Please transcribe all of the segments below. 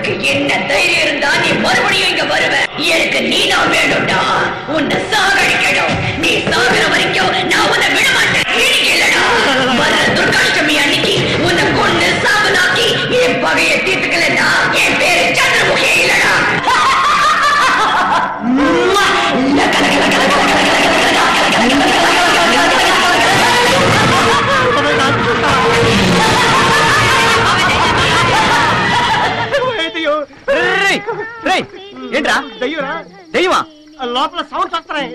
உனக்கு என்ன தைரியம் இருந்தா நீ மறுபடியும் இங்க வருவ எனக்கு நீ நான் வேணும்டா உன்னை சாகடிக்கணும் நீ சாகுற வரைக்கும் நான் உன்னை விட மாட்டேன் இன்னைக்கு இல்லடா வர துர்காஷ்டமி அன்னைக்கு உன்னை கொண்டு சாவனாக்கி என் பகையை தீர்த்துக்கலன்னா என் பேரு சந்திரமுகே இல்லடா லக, லக, லக, லக, லக, லக, லக, லக, லக, லக, லக, రేయ్, రేయ్, ఏంట్రా దయ్యురా దెయ్యమా లోపల సౌండ్స్ వస్తున్నాయి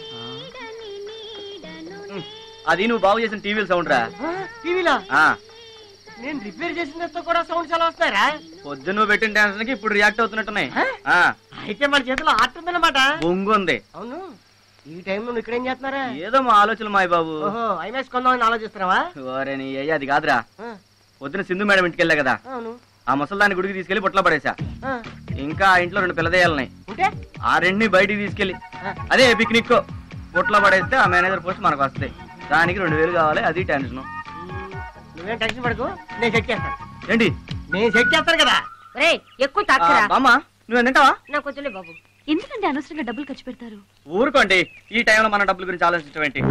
అది నువ్వు బాగు చేసిన టీవీల సౌండ్ రా టీవీలో ఆ, నేను రిపేర్ చేసినతో కూడా సౌండ్స్ ఎలా వస్తాయరా పొద్దు నువ్వు పెట్టిన టెన్షన్ కి ఇప్పుడు రియాక్ట్ అవుతున్నట్టున్నాయి ఆ, అయితే మన చేతిలో ఆర్ట్ ఉందన్నమాట బొంగు ఉంది అవును ఈ టైంలో నువ్వు ఇక్కడ ఏం చేస్తున్నారా ఏదో మా ఆలోచనలు మాయ బాబు ఓహో ఐమాక్స్ కొందామని ఆలోచిస్తున్నావా ఓరే నీ అయ్యా అది కాదురా ఆ, పొద్దున సింధు మేడం ఇంటికి వెళ్ళా కదా అవును ఆ ముసల్దాన్ని గుడికి తీసుకెళ్లి పొట్లో పడేసా ఆ, ఇంకా ఆ ఇంట్లో రెండు పిల్లదేయాలున్నాయి ఉంటే ఆ రెండిని బయటికి తీసుకెళ్లి ఆ, అదే పిక్నిక్ పొట్లో పడేస్తే ఆ మేనేజర్ పోస్ట్ మనకు వస్తాయి దానికి రెండు వేలు కావాలి అది టెన్షన్ మ్, నువ్వేం టెన్షన్ పడకు నేను సెట్ చేస్తాను ఏంటి నేను సెట్ చేస్తాను కదా రే ఎక్కువ ఆ, తాకురా బామ్మ నువ్వు తింటావా నాకు వద్దులే బాబు ఎందుకంటే అనవసరంగా డబ్బులు ఖర్చు పెడతారు ఊరుకోండి ఈ టైంలో మన డబ్బుల గురించి ఆలోచించడం ఏంటి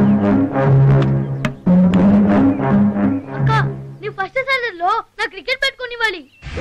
అక్క నీ ఫస్ట్ సాలరీ లో నా క్రికెట్ పెట్టుకుని ఇవ్వాలి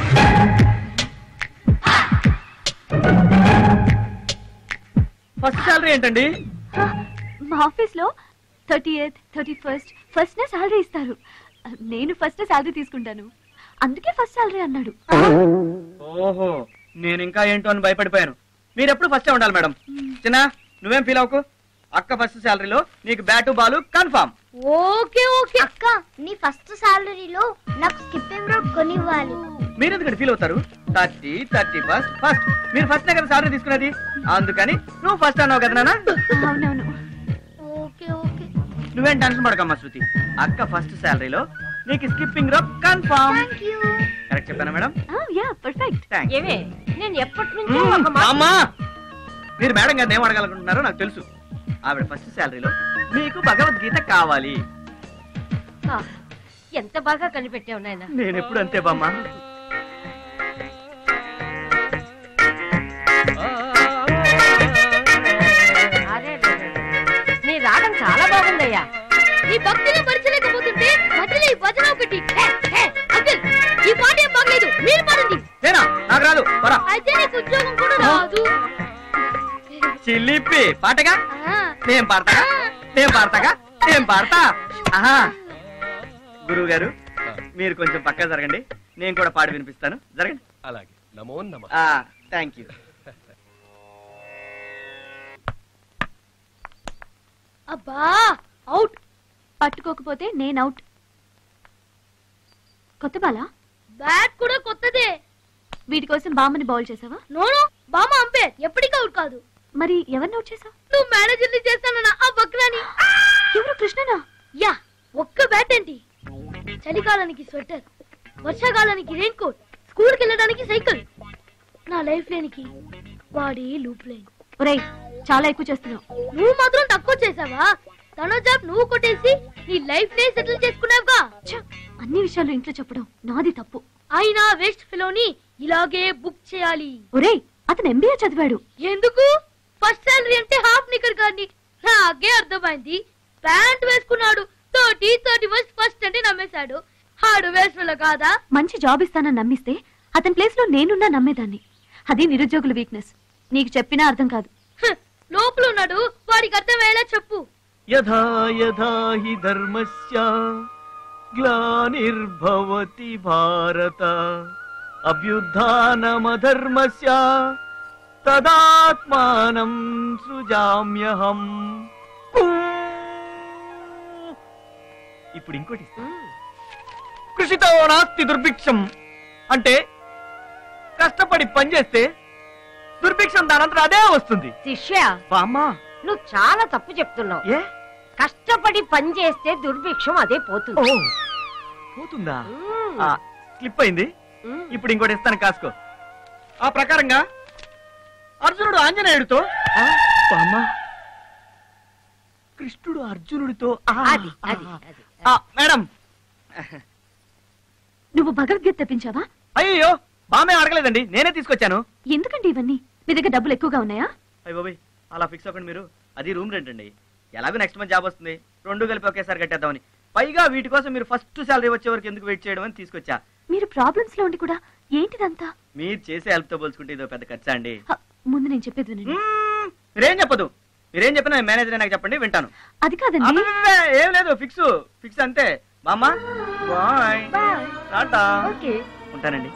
ఫస్ట్ శాలరీ ఏంటండి హ, మా ఆఫీస్ లో thirty eighth thirty first first నే శాలరీ ఇస్తారు నేను ఫస్ట్ శాలరీ తీసుకుంటాను అందుకే ఫస్ట్ శాలరీ అన్నాడు ఓహో నేను ఇంకా ఏంటో అని భయపడిపోయాను మీరు ఎప్పుడు ఫస్టే ఉండాలి మేడం చిన్న నువ్వేం ఫీల్ అవ్వకు అక్క ఫస్ట్ శాలరీలో నీకు bat ball confirm okay okay అక్క నీ ఫస్ట్ సాలరీలో నాకు స్కిప్పింగ్ రోడ్ కొనివ్వాలి మీరు ఎందుకు ఫీల్ అవుతారు థర్టీ థర్టీ ఫస్ట్ ఫస్ట్ మీరు ఫస్ట్ కదా శాలరీ తీసుకున్నది అందుకని నువ్వు ఫస్ట్ అన్నావు కదా నాన్న అవునవును ఓకే ఓకే నువ్వేం టెన్షన్ పడకమ్మా శృతి అక్క ఫస్ట్ శాలరీలో నీకు స్కిప్పింగ్ రో కన్ఫామ్ కరెక్ట్ చెప్పానా మేడం యా పర్ఫెక్ట్ థ్యాంక్ ఏమే నేను ఎప్పటి నుంచో ఒక మాట అమ్మా మీరు మేడం గారిని ఏం అడగాలనుకుంటున్నారో నాకు తెలుసు ఆవిడ ఫస్ట్ శాలరీలో మీకు భగవద్గీత కావాలి ఆ, ఎంత బాగా కనిపెట్టావు నాయన నేను ఎప్పుడు అంతే బామ్మ అరే రే, రే, రే. నీ రాగం చాలా బాగుందయ్యా నీ భక్తిని భరించలేకపోతుంటే మధ్యలో ఈ భజన ఒకటి హే, హే, అంకుల్ ఈ పాట ఏం బాగలేదు మీరు పాడండి నేనా నాకు రాదు పరా అయితే నీకు ఉద్యోగం కూడా రాదు చిల్లిప్పి పాటగా ఆ, నేను పాడతాగా నేను పాడతాగా నేను పాడతా ఆహా గురువు గారు మీరు కొంచెం పక్క జరగండి నేను కూడా పాడి వినిపిస్తాను జరగండి అలాగే నమో నమ థ్యాంక్ యూ అబ్బా అవుట్ పట్టుకోకపోతే నేను అవుట్ కొత్త బాలా బ్యాట్ కూడా కొత్తదే వీటి కోసం బామ్మని బౌల్ చేసావా నోనో బామ అంపేర్ ఎప్పటికీ అవుట్ కాదు మరి ఎవరిని అవుట్ చేసావు నువ్వు మేనేజర్ని చేస్తానన్నా ఆ బక్రాని ఎవరు కృష్ణనా యా ఒక్క బ్యాట్ ఏంటి చలికాలానికి స్వెటర్ వర్షాకాలానికి రెయిన్ కోట్ స్కూల్కి వెళ్ళడానికి సైకిల్ నా లైఫ్ లేనికి వాడి లూప్ లైన్ ఒరేయ్ చాలా ఎక్కువ చేస్తున్నావు నువ్వు మాత్రం తక్కువ చేసావా తన జాబ్ నువ్వు కొట్టేసి నీ లైఫ్ నే సెటిల్ చేసుకున్నావుగా ఛ, అన్ని విషయాలు ఇంట్లో చెప్పడం నాది తప్పు అయినా వేస్ట్ ఫెలోని ఇలాగే బుక్ చేయాలి ఒరేయ్ అతను ఎంబీఏ చదివాడు ఎందుకు ఫస్ట్ సాలరీ అంటే హాఫ్ నికర్ కానీ నాకే అర్థమైంది ప్యాంట్ వేసుకున్నాడు థర్టీ థర్టీ ఫస్ట్ ఫస్ట్ అంటే నమ్మేశాడు హాడు వేసుల కాదా మంచి జాబ్ ఇస్తానని నమ్మిస్తే అతని ప్లేస్ లో నేనున్నా నమ్మేదాన్ని అది నిరుద్యోగుల వీక్నెస్ నీకు చెప్పినా అర్థం కాదు హ్, లోపల ఉన్నాడు వాడికి అర్థమయ్యేలా చెప్పు యథా యథా హి ధర్మస్య గ్లానిర్భవతి భారత అభ్యుత్థానమధర్మస్య తదాత్మానం సృజామ్యహం ఇప్పుడు ఇంకోటి ఇస్తా. కృషితో నాస్తి దుర్భిక్షం అంటే కష్టపడి పనిచేస్తే దుర్భిక్షం దానంతరం అదే వస్తుంది శిష్య బామ్మా నువ్వు చాలా తప్పు చెప్తున్నావు ఏ కష్టపడి పని చేస్తే దుర్భిక్షం అదే ఓ పోతుంది పోతుందా మ్మ్. ఆ, స్లిప్ అయింది మ్మ్. ఇప్పుడు ఇంకోటి ఇస్తాను కాసుకో ఆ ప్రకారంగా అర్జునుడు ఆంజనేయుడితో బామ్మ కృష్ణుడు అర్జునుడితో ఆ, అది అది ఆ, అది ఆ, మేడం నువ్వు భగవద్గీత తెప్పించావా అయ్యో బామే అడగలేదండి నేనే తీసుకొచ్చాను ఎందుకండి ఇవన్నీ మీ దగ్గర డబ్బులు ఎక్కువగా ఉన్నాయా అయ్య బాబాయ్ అలా ఫిక్స్ అవ్వకండి మీరు అది రూమ్ రెంట్ అండి ఎలాగో నెక్స్ట్ మంత్ జాబ్ వస్తుంది రెండు కలిపి ఒకేసారి కట్టేద్దామని పైగా వీటి కోసం మీరు ఫస్ట్ శాలరీ వచ్చే వరకు ఎందుకు వెయిట్ చేయడం అని తీసుకొచ్చా మీరు ప్రాబ్లమ్స్ లో ఉండి కూడా ఏంటిదంతా మీరు చేసే help తో పోల్చుకుంటే ఇదో పెద్ద ఖర్చా అండి హ, ముందు నేను చెప్పేది వినండి మ్మ్, మీరేం చెప్పదు మీరేం చెప్పినా మేనేజర్ నాకు చెప్పండి వింటాను అది కాదండి అబ్బబ్బే, ఏం లేదు ఫిక్స్ ఫిక్స్ అంతే మామా బాయ్ టాటా ఓకే ఉంటానండి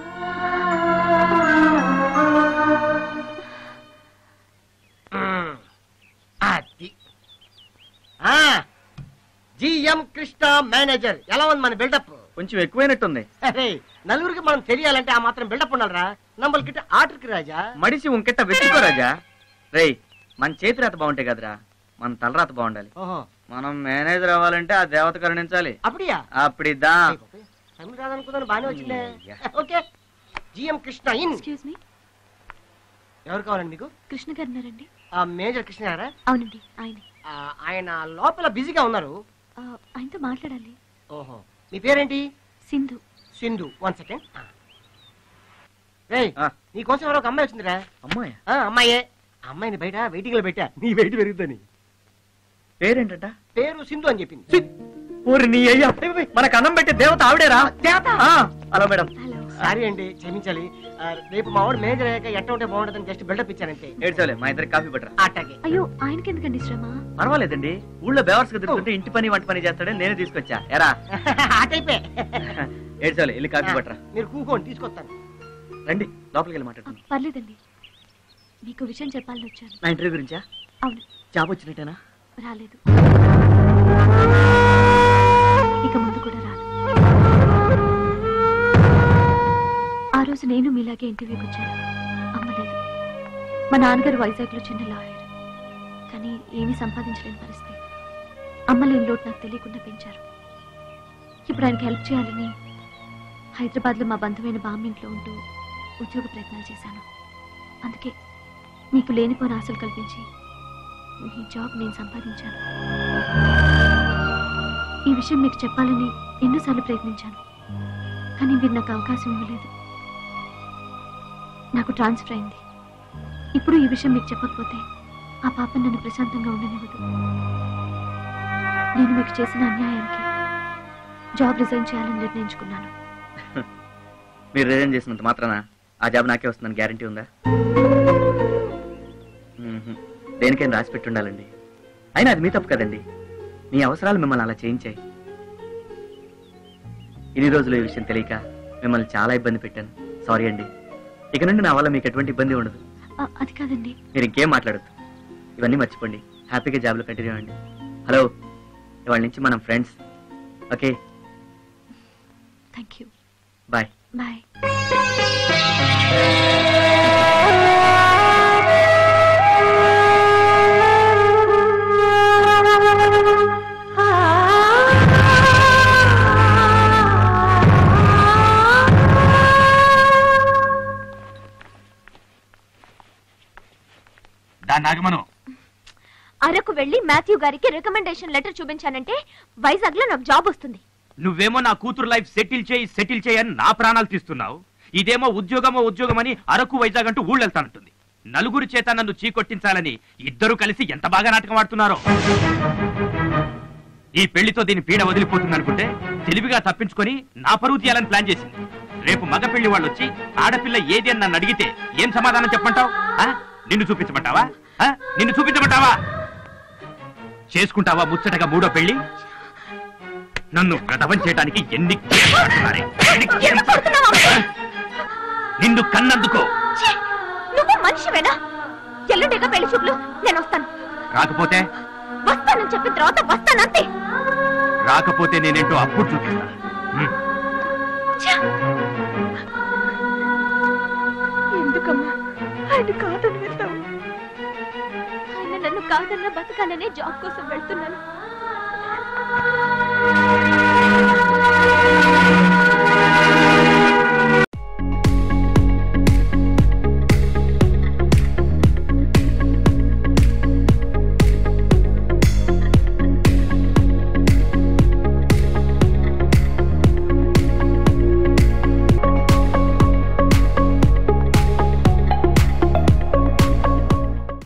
అది జిఎం కృష్ణ మేనేజర్ ఎలా ఉంది మన బిల్డప్ కొంచెం ఎక్కువైనట్టుంది అరే నలుగురికి మనం తెలియాలంటే ఆ మాత్రం బిల్డప్ ఉండాలరా నంబల్కిட்ட ఆర్డర్కి రాజా మడిసి ఉంకెట్ట వెతుక్కో రాజా రేయ్ మన చేతి రాత బాగుంటాయి కదరా మన తలరాత బాగుండాలి ఓహో మనం మేనేజర్ అవ్వాలంటే ఆ దేవత కరుణించాలి అప్పుడియా అప్పుడిద్దా తమిళ రాదనుకున్నాను బాగానే వచ్చిందే yeah. Okay GM Krishna in excuse me ఎవరు కావాలండి మీకు కృష్ణ గారు ఉన్నారండి ఆ మేజర్ కృష్ణ గారా అవునండి ఆయన ఆ, ఆయన లోపల బిజీగా ఉన్నారు ఆ, ఆయనతో మాట్లాడాలి ఓహో మీ పేరేంటి సింధు సింధు వన్ సెకండ్ రేయ్ ఆ. నీకోసం ఎవరో ఒక అమ్మాయి వచ్చిందిరా అమ్మాయి ఆ, అమ్మాయే అమ్మాయిని బయట వెయిటింగ్ లో పెట్టా నీ వెయిట్ పెరుగుద్దని పేరేంటంట పేరు సింధు అని చెప్పింది ఊరి నీ అయ్యా మనకు అన్నం పెట్టే దేవత ఆవిడేరా దేవత? ఆ, హలో మేడం హలో సారీ అండి క్షమించాలి ఆ, రేపు మా వాడు మేనేజర్ అయ్యాక ఎట్ట ఉంటే బాగుంటుందని జస్ట్ బిల్డప్ ఇచ్చానంతే ఏడ్చోలే మా ఇద్దరికి కాఫీ పట్టరా అట్టాగే అయ్యో ఆయనకి ఎందుకండి శ్రమ పర్వాలేదండి ఊళ్ళో బేవర్స్ తిరుగుతుంటే ఇంటి పని వంట పని చేస్తాడని నేనే తీసుకొచ్చా ఎరా ఆ టైపే ఏడ్చోలే వెళ్ళి కాఫీ పట్టరా మీరు కూకోండి తీసుకొస్తాను రండి లోపలికి వెళ్ళి ఆ, మాట్లాడుతున్నాం పర్లేదండి మీకు విషయం చెప్పాలని వచ్చాను నా ఇంటర్వ్యూ గురించా అవును జాబ్ వచ్చినట్టేనా రాలేదు ఇక ముందు కూడా రాదు ఆ రోజు నేను మీలాగే ఇంటర్వ్యూకి వచ్చాను అమ్మలేదు మా నాన్నగారు వైజాగ్లో చిన్న లాయర్ కానీ ఏమీ సంపాదించలేని పరిస్థితి అమ్మ లేని లోటు నాకు తెలియకుండా పెంచారు ఇప్పుడు ఆయనకి హెల్ప్ చేయాలని హైదరాబాద్లో మా బంధువైన బామ్మింట్లో ఉంటూ ఉద్యోగ ప్రయత్నాలు చేశాను అందుకే మీకు లేనిపోని ఆశలు కల్పించి ఈ జాబ్ నేను సంపాదించాను ఈ విషయం మీకు చెప్పాలని ఎన్నోసార్లు ప్రయత్నించాను కానీ మీరు నాకు అవకాశం ఇవ్వలేదు నాకు ట్రాన్స్ఫర్ అయింది ఇప్పుడు ఈ విషయం మీకు చెప్పకపోతే ఆ పాప నన్ను ప్రశాంతంగా ఉండనివ్వదు నేను మీకు చేసిన అన్యాయానికి జాబ్ రిజైన్ చేయాలని నిర్ణయించుకున్నాను మీరు రిజైన్ చేసినంత మాత్రాన ఆ జాబ్ నాకే వస్తుందని గ్యారంటీ ఉందా మ్మ్హ్మ్. దేనికైనా రాసి పెట్టి ఉండాలండి అయినా అది మీ తప్పు కదండి మీ అవసరాలు మిమ్మల్ని అలా చేయించాయి ఇన్ని రోజులు ఈ విషయం తెలియక మిమ్మల్ని చాలా ఇబ్బంది పెట్టాను సారీ అండి ఇక నుండి నా వల్ల మీకు ఎటువంటి ఇబ్బంది ఉండదు ఆ, అది కాదండి మీరు ఇంకేం మాట్లాడద్దు ఇవన్నీ మర్చిపోండి హ్యాపీగా జాబ్లో కంటిన్యూ అవ్వండి హలో ఇవాళ నుంచి మనం friends okay thank you bye bye దాన్ని ఆగమను అరకు వెళ్ళి మాథ్యూ గారికి రికమెండేషన్ లెటర్ చూపించానంటే వైజాగ్ లో నాకు జాబ్ వస్తుంది నువ్వేమో నా కూతురు లైఫ్ సెటిల్ చేయి సెటిల్ చేయి అని నా ప్రాణాలు తీస్తున్నావు ఇదేమో ఉద్యోగమో ఉద్యోగమని అరకు వైజాగ్ అంటూ ఊళ్ళెళ్తానంటుంది నలుగురు చేత నన్ను చీకొట్టించాలని ఇద్దరు కలిసి ఎంత బాగా నాటకం ఆడుతున్నారో ఈ పెళ్లితో దీని పీడ వదిలిపోతుంది అనుకుంటే తెలివిగా తప్పించుకొని నా పరువు తీయాలని ప్లాన్ చేసింది రేపు మగ పెళ్లి వాళ్ళు వచ్చి ఆడపిల్ల ఏది అని నన్ను అడిగితే ఏం సమాధానం చెప్పంటావు నిన్ను చూపించమంటావా ఆ? నిన్ను చూపించమంటావా చేసుకుంటావా ముచ్చటగా మూడో పెళ్లి నన్ను గదవం చేయడానికి ఎన్ని గేమ్స్ ఆడుతున్నారే? ఎన్ని గేమ్స్ ఆడుతున్నారే? నిన్ను కన్నందుకో ఛీ! నువ్వు మనిషివేనా ఎల్లుండిగా పెళ్లి చూపులు నేను వస్తాను రాకపోతే వస్తానని చెప్పిన తర్వాత వస్తానంతే రాకపోతే నేనేంటో అప్పుడు చూపిస్తాను హ్మ్. ఎందుకమ్మా ఆయన కాదని వెళ్తావు ఆయన నన్ను కాదన్న బతకాలనే జాబ్ కోసం వెళ్తున్నాను